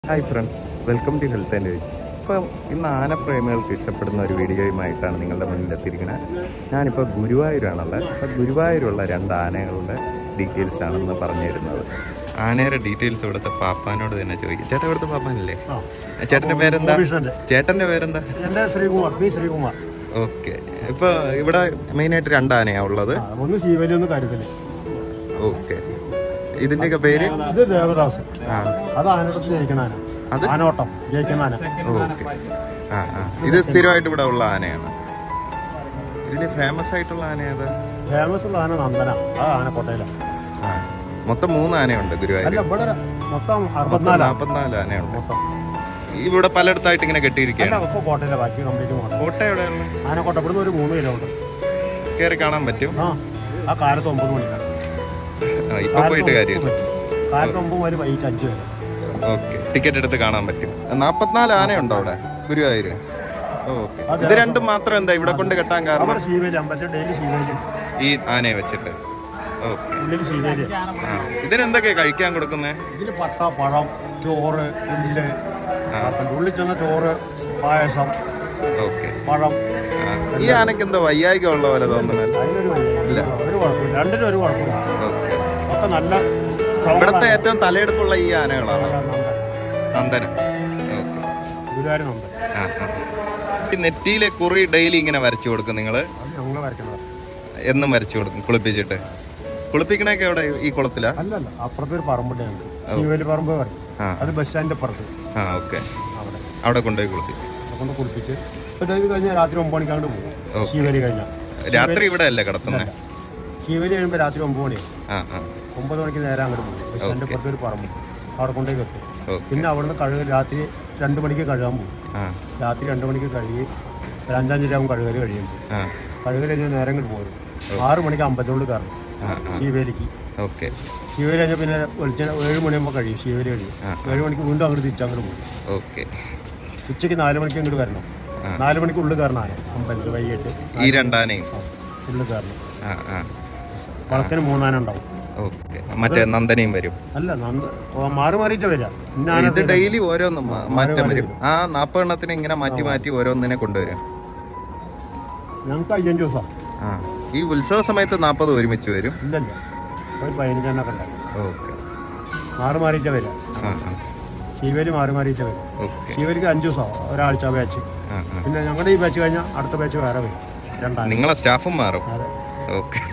Hi friends welcome to health and veg ഇപ്പം ഇന്ന് ആനപ്രേമികൾക്ക് ഇഷ്ടപ്പെടുന്ന ഒരു വീഡിയോയുമായിട്ടാണ് നിങ്ങളുടെ മുന്നിൽ എത്തിയിരിക്കുന്നത് ഞാനിപ്പോൾ ഗുരുവായൂരാണുള്ളത് അപ്പോൾ ഗുരുവായൂരുള്ള രണ്ട് ആനകളുടെ ഡീറ്റെയിൽസ് ആണെന്ന് പറഞ്ഞു തരുന്നത് ആനയുടെ ഡീറ്റെയിൽസ് ഇവിടുത്തെ പാപ്പാനോട് തന്നെ ചോദിക്കും ചേട്ടാ ഇവിടുത്തെ പാപ്പാനല്ലേ ആ. ചേട്ടൻ്റെ പേരെന്താ ഗോപീഷന്റെ. ചേട്ടൻ്റെ പേരെന്താ എന്റെ ശ്രീകുമാർ പി ശ്രീകുമാർ ഓക്കെ ഇപ്പോൾ ഇവിടെ മെയിനായിട്ട് രണ്ട് ആനയാണ് ഉള്ളത് ആ, ഒന്ന് ശീവലി ഒന്ന് കരുതല് ഓക്കെ ഇതിൻ്റെയൊക്കെ പേര് ഇത് ദേവദാസ് ആ അത് ആനോട്ടത്തിൽ ജയിക്കണ ആന അത്? ആനോട്ടം ജയിക്കുന്ന ആന ഓക്കെ ആ ആ ഇത് സ്ഥിരമായിട്ട് ഇവിടെ ഉള്ള ആനയാണ് ഇതിൽ ഫേമസ് ആയിട്ടുള്ള ആന ഏതാ ഫേമസ് ഉള്ള ആന നന്ദന ആ ആനക്കോട്ടയില ആ മൊത്തം മൂന്ന് ആനയുണ്ട് ഗുരുവായൂർ അല്ല ഇവിടെ മൊത്തം മൊത്തം അറുപത്തിനാലാ നാൽപ്പത്തിനാല് ആനയുണ്ട് മൊത്തം ഇവിടെ പലയിടത്തായിട്ട് ഇങ്ങനെ അല്ല കെട്ടിയിരിക്കുകയാണ് ഇപ്പൊ കോട്ടയില ബാക്കി കംപ്ലീറ്റ് കോട്ട കോട്ട എവിടെയാണ് ആനക്കോട്ട ഇവിടുന്ന് ഒരു മൂന്ന് കിലോമീറ്റർ കയറി കാണാൻ പറ്റും ആ ആ കാലത്ത് ഒമ്പത് മണിക്കാണ് ആ, ഇപ്പൊ പോയിട്ട് കാര്യം കാലത്ത് ഒമ്പത് മുതൽ വൈകിട്ട് അഞ്ച് വരെ ഓക്കെ ടിക്കറ്റ് എടുത്ത് കാണാൻ പറ്റും നാൽപ്പത്തിനാല് ആനയുണ്ടോ അവിടെ ഗുരുവായൂര് ഓക്കെ ഇത് രണ്ടും മാത്രം എന്താ ഇവിടെ കൊണ്ട് കെട്ടാൻ കാരണം അവിടെ ശീവേലി അമ്പലത്തിൽ ഡെയിലി ശീവേലി ഉണ്ട്. ഈ ആനയെ വെച്ചിട്ട് ഓക്കെ ഉള്ളിൽ ശീവേലി ആ ഇതിനെന്തൊക്കെയാ കഴിക്കാൻ കൊടുക്കുന്നേ ഇതിൽ പട്ട പഴം ചോറ് പുല്ല് ആക്കുന്നുണ്ട്. ഉള്ളിൽ ചെന്ന ചോറ് പായസം ഓക്കെ പഴം ഈ ആനക്ക് എന്തോ വയ്യായിക ഉള്ള പോലെ തോന്നുന്നത് അതിനൊരു വഴിയില്ല. ഒരു കുഴപ്പമില്ല രണ്ടിനും ഒരു കുഴപ്പമില്ല ഓക്കെ ഒക്കെ നല്ല strong ഇവിടത്തെ ആണ്. ഏറ്റവും തലയെടുപ്പുള്ള ഈ ആനകളാണ് നന്ദനം ഓക്കെ ഗുരുവായൂർ നമ്പർ ആ ആ. ഈ നെറ്റിയിലെ കുറി ഡെയിലി ഇങ്ങനെ വരച്ചു കൊടുക്കും നിങ്ങൾ അത് ഞങ്ങൾ വരയ്ക്കുന്നത് എന്നും വരച്ചു കൊടുക്കും കുളിപ്പിച്ചിട്ട് കുളിപ്പിക്കണൊക്കെ എവിടെ ഈ കുളത്തിലാ അല്ലല്ല അപ്പുറത്തെ ഒരു പറമ്പുണ്ട് ഞങ്ങൾക്ക് ശിവേലി പറമ്പ് പറയും ആ അത് ബസ് സ്റ്റാൻഡിന്റെ അപ്പുറത്ത് ആ ഓക്കെ അവിടെ അവിടെ കൊണ്ടുപോയി കുളിപ്പിക്കും അവിടെ കൊണ്ട് കുളിപ്പിച്ച് ഒരു ഇത് കഴിഞ്ഞാൽ രാത്രി ഒമ്പത് മണിക്കാണ്ട് പോകും ഓക്കെ. ശിവേലി കഴിഞ്ഞാൽ രാത്രി ഇവിടെ അല്ലേ കിടത്തുന്നത് ശിവേലി കഴിയുമ്പോൾ രാത്രി ഒമ്പത് മണി ആ ആ ഒമ്പത് മണിക്ക് നേരെ അങ്ങോട്ട് പോകും ബസ് സ്റ്റാൻഡിന്റെ അപ്പുറത്ത് ഒരു പറമ്പ് അവിടെ കൊണ്ടുപോയി കെട്ടും ഓക്കെ പിന്നെ അവിടുന്ന് കഴുകൽ രാത്രി രണ്ട് മണിക്ക് കഴുകാൻ പോകും ആ രാത്രി രണ്ട് മണിക്ക് കഴുകി ഒരു അഞ്ചാഞ്ചരാകും കഴുകൽ കഴിയുമ്പോൾ ആ കഴുകൽ കഴിഞ്ഞാൽ നേരം ഇങ്ങോട്ട് പോരും ആറ് മണിക്ക് അമ്പലത്തോട് കയറും ആ ആ ശിവേലിക്ക് ഓക്കെ ശിവേലി കഴിഞ്ഞാൽ പിന്നെ വെളിച്ചെണ്ണ ഏഴ് മണിയാകുമ്പോൾ കഴിയും ശിവേലി കഴിയും ആ. ഏഴ് മണിക്ക് വീണ്ടും അങ്ങോട്ട് തിരിച്ചങ്ങോട്ട് പോകും ഓക്കെ ഉച്ചയ്ക്ക് നാല് മണിക്ക് ഇങ്ങോട്ട് വരണം ആ. നാല് മണിക്ക് ഉള്ളിൽ കയറണം ആന അമ്പലത്തിൽ വൈകിട്ട് ഈ രണ്ടാനയും ഉള്ളിൽ കയറണം ആ ആ വളത്തിന് മൂന്നാന ഉണ്ടാവും ഓക്കെ മറ്റേ നന്ദനയും വരും അല്ല നന്ദ ഓ, മാറി മാറിയിട്ട് വരിക ഇന്ന ആന ഇത് ഡെയിലി ഓരോന്നും മാ- മാറ്റം വരും ആ നാൽപ്പതെണ്ണത്തിന് ഇങ്ങനെ മാറ്റി മാറ്റി ഓരോന്നിനെ കൊണ്ടുവരും ഞങ്ങൾക്ക് അയ്യഞ്ച് ദിവസം ആ ഈ ഉത്സവ സമയത്ത് നാൽപ്പത് ഒരുമിച്ച് വരും ഇല്ലല്ല ഒരു പതിനഞ്ചെണ്ണൊക്കെ ഉണ്ടാവും ഓക്കെ മാറി മാറിയിട്ട് വരിക ആ ആ ശിവേലി മാറി മാറിയിട്ട് വരും ഓക്കെ ശിവേലിക്ക് അഞ്ച് ദിവസം ഒരാഴ്ച ബാച്ച് ആ ആ പിന്നെ ഞങ്ങളുടെ ഈ ബാച്ച് കഴിഞ്ഞാൽ അടുത്ത ബാച്ച് വേറെ വരും രണ്ടാം നിങ്ങളെ സ്റ്റാഫും മാറും അതെ ഓക്കെ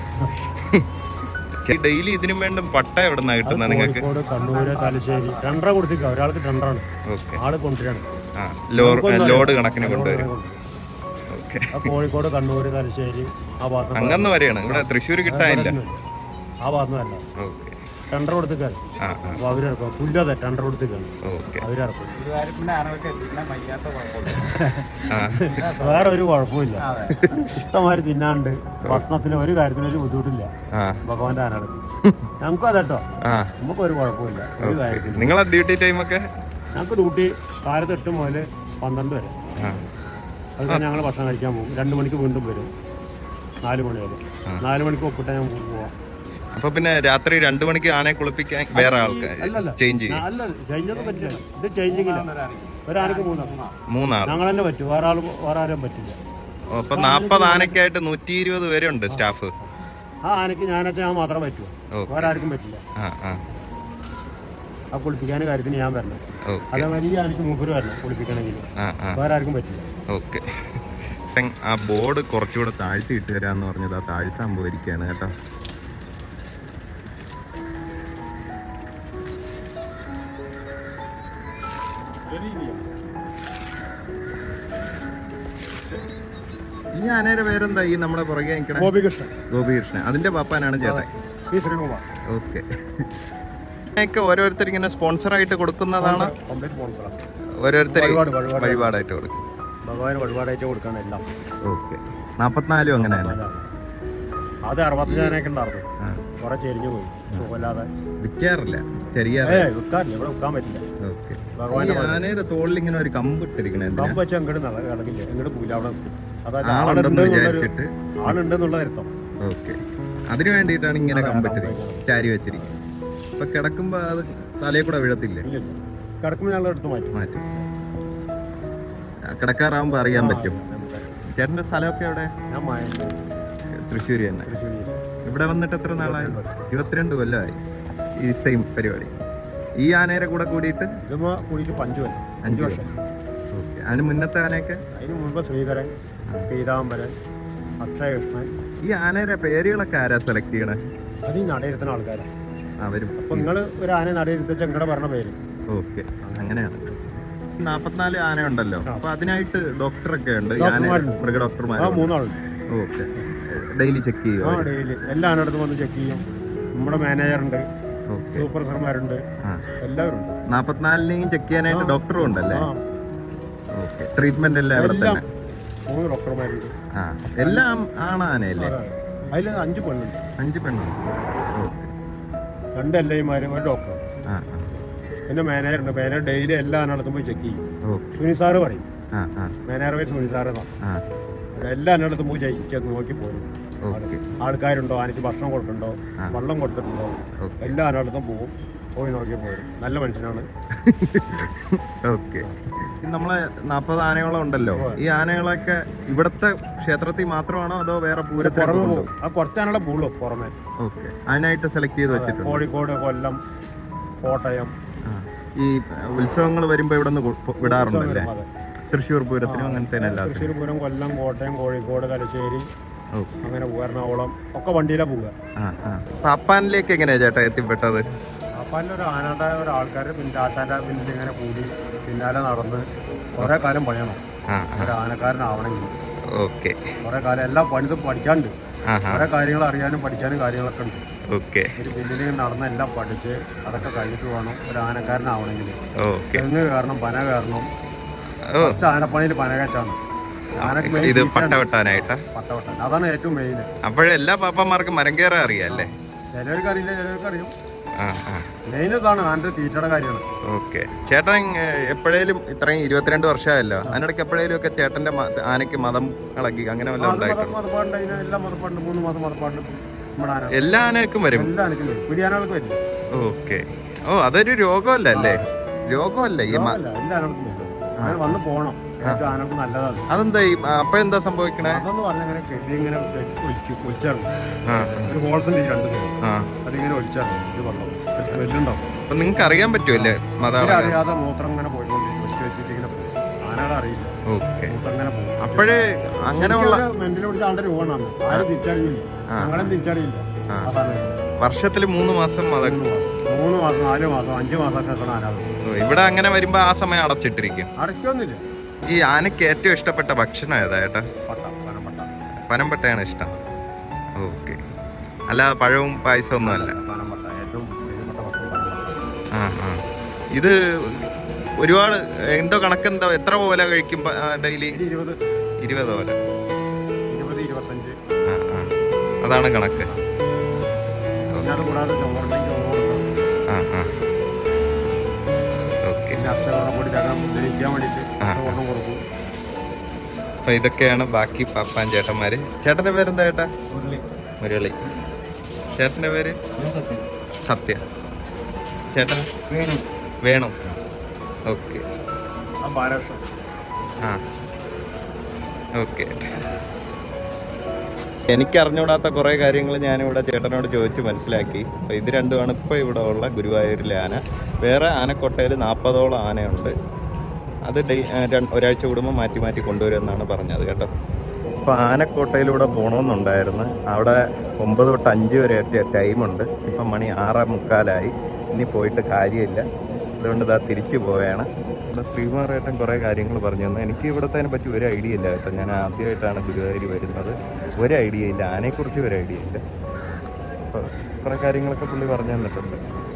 ഡെയിലി ഇതിനും വേണ്ട പട്ട എവിടെ നിന്നാ കിട്ടുന്നത് നിങ്ങൾക്ക് കോഴിക്കോട് കണ്ണൂര് തലശ്ശേരി രണ്ടര കൊടുത്തിക്ക ഒരാൾക്ക് രണ്ടരാണ് ഓക്കെ ആള് കൊണ്ടുവരാണ് ആ ലോഡ് ലോഡ് കണക്കിന് കൊണ്ടുവരും ഓക്കെ ആ കോഴിക്കോട് കണ്ണൂര് തലശ്ശേരി ആ ഭാഗത്ത് അങ്ങന്ന് വരെയാണ് ഇവിടെ തൃശ്ശൂർ കിട്ടാനില്ല ആ ഭാഗത്തുനിന്നല്ല ഓക്കെ ടെൻഡർ കൊടുത്തിക്കാണ് ആ ആ അപ്പൊ അവരിറക്കും പുല്ലതെ ടെൻഡർ കൊടുത്തിക്കാണ് ഓക്കെ അവരിറക്കും ആ വേറെ ഒരു കുഴപ്പമില്ല ഇഷ്ടമാതിരി തിന്നാണ്ട് ഭക്ഷണത്തിന് ഒരു കാര്യത്തിനും ഒരു ബുദ്ധിമുട്ടില്ല ആ ഭഗവാന്റെ ആനാണ് ഞങ്ങൾക്കും അതെട്ടോ ആ നമുക്ക് ഒരു കുഴപ്പമില്ല ഒരു കാര്യത്തിനും നിങ്ങളെ ഡ്യൂട്ടി ടൈമൊക്കെ ഞങ്ങൾക്ക് ഡ്യൂട്ടി കാലത്ത് എട്ട് മുതൽ പന്ത്രണ്ട് വരെ ആ അത് കഴിഞ്ഞ് ഞങ്ങൾ ഭക്ഷണം കഴിക്കാൻ പോകും രണ്ട് മണിക്ക് വീണ്ടും വരും നാല് മണി വരെ നാല് മണിക്ക് ഒപ്പിട്ടാൽ ഞാൻ പോവാം അപ്പൊ പിന്നെ രാത്രി രണ്ടു മണിക്ക് ആനയെ കുളിപ്പിക്കാൻ വേറെ ആൾക്കാർ അല്ലല്ല ചേഞ്ച് ചെയ്യും അല്ല ചേഞ്ചൊന്നും പറ്റില്ല ഇത് ചേഞ്ചിങ്ങില്ല ഒരാൾക്ക് മൂന്നാണ് മൂന്നാൾ ഞങ്ങൾ തന്നെ പറ്റും വേറെ ആൾ വേറെ ആരും പറ്റില്ല അപ്പൊ നാപ്പത് ആനക്കായിട്ട് നൂറ്റി ഇരുപത് പേരുണ്ട് സ്റ്റാഫ് ആ ആനയ്ക്ക് ഞാനച്ച ഞാൻ മാത്രമേ പറ്റൂ ഓക്കെ വേറെ ആർക്കും പറ്റില്ല ആ ആ ആ കുളിപ്പിക്കാൻ കാര്യത്തിന് ഞാൻ വരണം ഓക്കെ അതേമാതിരി ഈ ആനയ്ക്ക് മൂപ്പര് വരണം കുളിപ്പിക്കണമെങ്കിൽ ആ ആ വേറെ ആർക്കും പറ്റില്ല ഓക്കെ ആ ബോർഡ് കുറച്ചുകൂടെ താഴ്ത്തി ഇട്ട് തരാന്ന് പറഞ്ഞത് ആ താഴ്ത്താൻ പോയിരിക്കുകയാണ് കേട്ടോ ഈ ആനയുടെ പേരെന്താ ഈ നമ്മുടെ പുറകെ നിൽക്കണ ഗോപികൃഷ്ണൻ ഗോപികൃഷ്ണൻ അതിന്റെ പാപ്പാനാണ് ചേട്ടൻ ഈ ശ്രീകുമാർ ഓക്കെ ഒക്കെ ഓരോരുത്തർ ഇങ്ങനെ സ്പോൺസർ ആയിട്ട് കൊടുക്കുന്നതാണ് കംപ്ലീറ്റ് സ്പോൺസറാണ് ഓരോരുത്തർ വഴിപാട് വഴിപാട് വഴിപാടായിട്ട് കൊടുക്കും ഭഗവാന് വഴിപാടായിട്ട് കൊടുക്കണം എല്ലാം ഓക്കെ നാപ്പത്തിനാലും അങ്ങനെ തന്നെ അത് അറുപത്തിനാനൊക്കെ ഉണ്ടായിരുന്നു ആ. കുറെ ചെരിഞ്ഞു പോയി സുഖമില്ലാതെ വിൽക്കാറില്ല ചെറിയ ഏ വിൽക്കാറില്ല ഇവിടെ വിൽക്കാൻ പറ്റില്ല ഓക്കെ ഭഗവാന്റെ ഈ ആനയുടെ തോളിൽ ഇങ്ങനെ ഒരു കമ്പ് ഇട്ടിരിക്കണേ എന്തിനാ? കമ്പ് വെച്ച് അങ്ങോട്ട് നട കിടക്കില്ല അങ്ങോട്ട് പോയില്ല അവിടെ നിൽക്കും. അതല്ല ആളുണ്ടെന്ന് ആളുണ്ടെന്നുള്ളൊരു വിചാരിച്ചിട്ട് ആളുണ്ടെന്നുള്ള അർത്ഥം ഓക്കെ അതിനു വേണ്ടിയിട്ടാണ് ഇങ്ങനെ കമ്പിട്ടിരിക്കുന്നത് ചാരി വെച്ചിരിക്കുന്നത് അപ്പൊ കിടക്കുമ്പോ അത് തലയിൽ കൂടെ വീഴത്തില്ലേ ഇല്ല കിടക്കുമ്പോൾ ഞങ്ങൾ എടുത്ത് മാറ്റും മാറ്റും കിടക്കാറാവുമ്പോ അറിയാൻ ആ, പറ്റും നമുക്കറിയാം. ചേട്ടന്റെ സ്ഥലമൊക്കെ എവിടെ ഞാൻ മായണ്ട് തൃശ്ശൂർ തന്നെ തൃശ്ശൂർ ഇവിടെ വന്നിട്ട് എത്ര നാളായി ഇരുപത്തിരണ്ട് കൊല്ലമായി ഈ സെയിം പരിപാടി ഈ ആനയുടെ കൂടെ കൂടിയിട്ട് ഇതുമ്പോൾ കൂടിയിട്ട് പഞ്ച് കൊല്ലം അഞ്ച് അഞ്ച് വർഷം ഓക്കെ അതിന് മുന്നത്തെ ആനയൊക്കെ അതിന് മുൻപ് ശ്രീധരൻ പീതാംബരൻ അക്ഷയകൃഷ്ണൻ ഈ ആനയുടെ പേരുകളൊക്കെ ആരാ സെലക്ട് ചെയ്യണേ അത് ഈ നടയിരുത്തുന്ന ആൾക്കാരാണ് അവരും അപ്പൊ നിങ്ങൾ ഒരു ആന നടയിരുത്ത ചെങ്കട പറഞ്ഞ പേര് ഓക്കെ അങ്ങനെയാണ് നാപ്പത്തിനാല് ആന ഉണ്ടല്ലോ അപ്പൊ അതിനായിട്ട് ഡോക്ടറൊക്കെ ഉണ്ട് ഈ ആന ഡോക്ടർമാരുണ്ട്. മൃഗ ആ ഡോക്ടർമാർ മൂന്നാളുണ്ട് ഓക്കെ ഡെയിലി ചെക്ക് ആ ചെയ്യുമോ ഡെയിലി എല്ലാ ആനടുത്തും വന്ന് ചെക്ക് ചെയ്യും നമ്മുടെ മാനേജറുണ്ട് ഓക്കെ സൂപ്പർവൈസർമാരുണ്ട് ആ എല്ലാവരും ഉണ്ട് നാപ്പത്തിനാലിനെയും ചെക്ക് ചെയ്യാനായിട്ട് ആ. ഡോക്ടറും ഉണ്ടല്ലേ ആ ഓക്കെ ട്രീറ്റ്മെന്റ് എല്ലാം അവിടെ എല്ലാം തന്നെ മൂന്ന് ഡോക്ടർമാരുണ്ട് ആ എല്ലാം ആണ് ആനയല്ലേ അതിൽ അഞ്ച് പെണ്ണുണ്ട് അഞ്ച് പെണ്ണുണ്ട് ഓക്കെ രണ്ട് എൽ ഐമാരും ഒരു ഡോക്ടർ ആ പിന്നെ മാനേജറുണ്ട് മാനേജർ ഡെയിലി എല്ലാ ആനടുത്തും പോയി ചെക്ക് ചെയ്യും ഓക്കെ സുനി സാറ് പറയും ആ ആ മാനേജർ പേര് സുനി സാറ് എന്നാണ് ആ അവിടെ എല്ലാ ആനടുത്തും പോയി ചെക്ക് നോക്കി പോരും ഓക്കെ ആൾക്കാരുണ്ടോ ആനയ്ക്ക് ഭക്ഷണം കൊടുക്കുന്നുണ്ടോ ആ. വെള്ളം കൊടുത്തിട്ടുണ്ടോ ഓക്കെ എല്ലാ ആനടുത്തും പോകും പോയി നോക്കി പോരും നല്ല മനുഷ്യനാണ് ഓക്കെ നമ്മളെ നാപ്പത് ആനയോളം ഉണ്ടല്ലോ ഉവ്വ്. ഈ ആനകളൊക്കെ ഇവിടത്തെ ക്ഷേത്രത്തിൽ മാത്രമാണോ അതോ വേറെ പുറമെ പൂരത്തിനൊക്കെ പോകും ആ കുറച്ചാനുള്ള പൂളും പുറമെ ഓക്കെ അതിനായിട്ട് സെലക്ട് ചെയ്ത് അതെ, വെച്ചിട്ടുണ്ട് കോഴിക്കോട് കൊല്ലം കോട്ടയം ആ. ഈ ഉത്സവങ്ങൾ വരുമ്പോ ഇവിടെ നിന്ന് വിടാറുണ്ടല്ലേ അതെ. തൃശ്ശൂർ പൂരത്തിനും അങ്ങനത്തെ എല്ലാത്തിനും തൃശ്ശൂർ പൂരം കൊല്ലം കോട്ടയം കോഴിക്കോട് തലശ്ശേരി ഓക്കെ അങ്ങനെ പോകുക എറണാകുളം ഒക്കെ വണ്ടിയിലാണ് പോവുക ആ ആ പാപ്പാനിലേക്ക് എങ്ങനെയാ ചേട്ടാ എത്തിപ്പെട്ടത് അപ്പം ഒരു ആനയുടെ ഒരു ആൾക്കാർ പിന്നെ ആശാന്റെ പിന്നിൽ ഇങ്ങനെ കൂടി പിന്നാലെ നടന്ന് കുറേ കാലം പണിയണം ആ ഒരു ആനക്കാരനാവണമെങ്കിൽ ഓക്കെ കുറേ കാലം എല്ലാം പണിതും പഠിക്കാനുണ്ട് ആ ആ കുറേ കാര്യങ്ങൾ അറിയാനും പഠിക്കാനും കാര്യങ്ങളൊക്കെ ഉണ്ട് ഓക്കെ ഒരു പിന്നിൽ ഇങ്ങനെ നടന്ന് എല്ലാം പഠിച്ച് അതൊക്കെ കഴിഞ്ഞിട്ട് വേണം ഒരു ആനക്കാരനാവണമെങ്കിൽ ഓക്കെ തെങ്ങ് കയറണം പന കയറണം ഓ ഫസ്റ്റ് ആനപ്പണിയിൽ പന കയറ്റാണ് ആനക്ക് മെയിൻ ഇത് തീറ്റയാണ് പട്ടവെട്ടാനായിട്ടാ പട്ടവട്ടൻ അതാണ് ഏറ്റവും മെയിൻ അപ്പോഴെല്ലാ പാപ്പന്മാർക്കും മരം കയറാൻ അറിയാല്ലേ ചിലവർക്ക് അറിയില്ല ചിലവർക്ക് അറിയും ആ ആ മെയിൻ ഇതാണ് ആനയുടെ തീറ്റയുടെ കാര്യമാണ് ഓക്കെ ചേട്ടൻ എപ്പോഴേലും ഇത്രയും ഇരുപത്തിരണ്ട് വർഷമായല്ലോ അതിനിടയ്ക്ക് എപ്പോഴേലും ഒക്കെ ചേട്ടന്റെ മ- ആനയ്ക്ക് മതം ഇളകി അങ്ങനെ വല്ലതും ഉണ്ടായിട്ടുണ്ടോ മതപ്പാടുണ്ട് അതിന് എല്ലാം മതപ്പാടുണ്ട് മൂന്ന് മാസം മതപ്പാടുണ്ട് നമ്മുടെ ആന എല്ലാ ആനയ്ക്കും വരും എല്ലാ ആനക്കും വരും പിടിയാനകൾക്ക് വരും ഓക്കെ ഓ അതൊരു രോഗമല്ല അല്ലേ രോഗമല്ല ഈ മ- രോഗമല്ല, എല്ലാ ആനകൾക്കും വരും അങ്ങനെ വന്ന് പോകണം ഏറ്റവും ആനക്ക് നല്ലതാണ് അതെന്താ ഈ അപ്പോഴെന്താ സംഭവിക്കണേ അതെന്ന് പറഞ്ഞ ഇങ്ങനെ കെട്ടി ഇങ്ങനെ ഒലിക്കും ഒലിച്ചിറങ്ങും ആ ഒരു ഹോൾസുണ്ട് ഈ രണ്ട് സൈഡ് ആ അതിങ്ങനെ ഒലിച്ചിറങ്ങും ഇത് വെള്ളം ഒരു സ്മെല്ലുണ്ടാവും അപ്പൊ നിങ്ങൾക്ക് അറിയാൻ പറ്റുമല്ലേ മതം ഇതിൽ അറിയാതെ മൂത്രം ഇങ്ങനെ പോയിക്കൊണ്ടിരിക്കും ഒലിച്ച് വെച്ചിട്ട് ഇങ്ങനെ പോകും ആനയുടെ അറിയില്ല ഓക്കെ മൂത്രം ഇങ്ങനെ പോകും അപ്പോഴേ അങ്ങനെയുള്ള മെന്റൽ പിടിച്ച ആളുടെ രൂപമാണ് ആരും തിരിച്ചറിയില്ല ആ. ഞങ്ങളും തിരിച്ചറിയില്ല ആ. അതാണ് വർഷത്തിൽ മൂന്ന് മാസം മതം മൂന്ന് മാസം മൂന്ന് മാസം നാല് മാസം അഞ്ച് മാസമൊക്കെ നിൽക്കുന്ന ആനകൾ ഓ, ഇവിടെ അങ്ങനെ വരുമ്പോ ആ സമയം അടച്ചിട്ടിരിക്കും അടയ്ക്കൊന്നുമില്ല ഈ ആനയ്ക്ക് ഏറ്റവും ഇഷ്ടപ്പെട്ട ഭക്ഷണം ഏതാ ഏട്ടാ പട്ട പനപ്പട്ട പനമ്പട്ടയാണ് ഇഷ്ടം ഓക്കെ അല്ലാതെ പഴവും പായസവും ഒന്നും അല്ല പനമ്പട്ട ഏറ്റവും പ്രിയപ്പെട്ട ഭക്ഷണം പനമ്പട്ട. ആ ആ ഇത് ഒരുപാട് എന്തോ കണക്കെന്തോ എത്ര പോലെ കഴിക്കും ഡെയിലി ഒരു ഇരുപത് ഇരുപത് പോലെ ഇരുപത് ഇരുപത്തഞ്ച് ആ ആ അതാണ് കണക്ക് പിന്നെ അത് കൂടാതെ ചോറുണ്ടെങ്കിൽ ചോറ് കൊടുക്കണം ആ ആ ഓക്കെ പിന്നെ അക്ഷരം കൂടി തരാൻ ദഹിക്കാൻ വേണ്ടിയിട്ട് ആ. ചോറിനും കൊടുക്കും അപ്പൊ ഇതൊക്കെയാണ് ബാക്കി പാപ്പാൻ ചേട്ടന്മാര് ചേട്ടന്റെ പേരെന്താ ചേട്ടാ ഉരുളി മുരളി ചേട്ടന്റെ പേര് സത്യ ചേട്ടൻ വേണം വേണു ഓക്കെ ആ ബാലകൃഷ്ണൻ ആ ഓക്കെ എനിക്ക് അറിഞ്ഞൂടാത്ത കുറേ കാര്യങ്ങൾ ഞാനിവിടെ ചേട്ടനോട് ചോദിച്ച് മനസ്സിലാക്കി അപ്പോൾ ഇത് രണ്ടുമാണ് ഇപ്പോൾ ഇവിടെ ഉള്ള ഗുരുവായൂരിലെ ആന വേറെ ആനക്കൊട്ടയിൽ നാൽപ്പതോളം ആനയുണ്ട് അത് ഡേ ആ, രണ്ട്- ഒരാഴ്ച കൂടുമ്പോൾ മാറ്റി മാറ്റി കൊണ്ടുവരുമെന്നാണ് പറഞ്ഞത് കേട്ടോ ഇപ്പോൾ ആനക്കോട്ടയിലൂടെ പോകണമെന്നുണ്ടായിരുന്നു അവിടെ ഒമ്പത് തൊട്ട് അഞ്ച് വരെ ടൈമുണ്ട് ഇപ്പം മണി ആറ് മുക്കാലായി ഇനി പോയിട്ട് കാര്യമില്ല അതുകൊണ്ട് ഇതാ തിരിച്ചു പോവുകയാണ് പിന്നെ ശ്രീകുമാറേട്ടൻ കുറേ കാര്യങ്ങൾ പറഞ്ഞു തന്നു എനിക്ക് ഇവിടുത്തെ പറ്റി ഒരു ഐഡിയ ഇല്ല കേട്ടോ ഞാൻ ആദ്യമായിട്ടാണ് ഗുരുവായൂർ വരുന്നത് ഒരു ഐഡിയ ഇല്ല ആനയെക്കുറിച്ച് ഒരു ഐഡിയ ഇല്ല അപ്പോൾ കുറേ കാര്യങ്ങളൊക്കെ പുള്ളി പറഞ്ഞു തന്നിട്ടുണ്ട്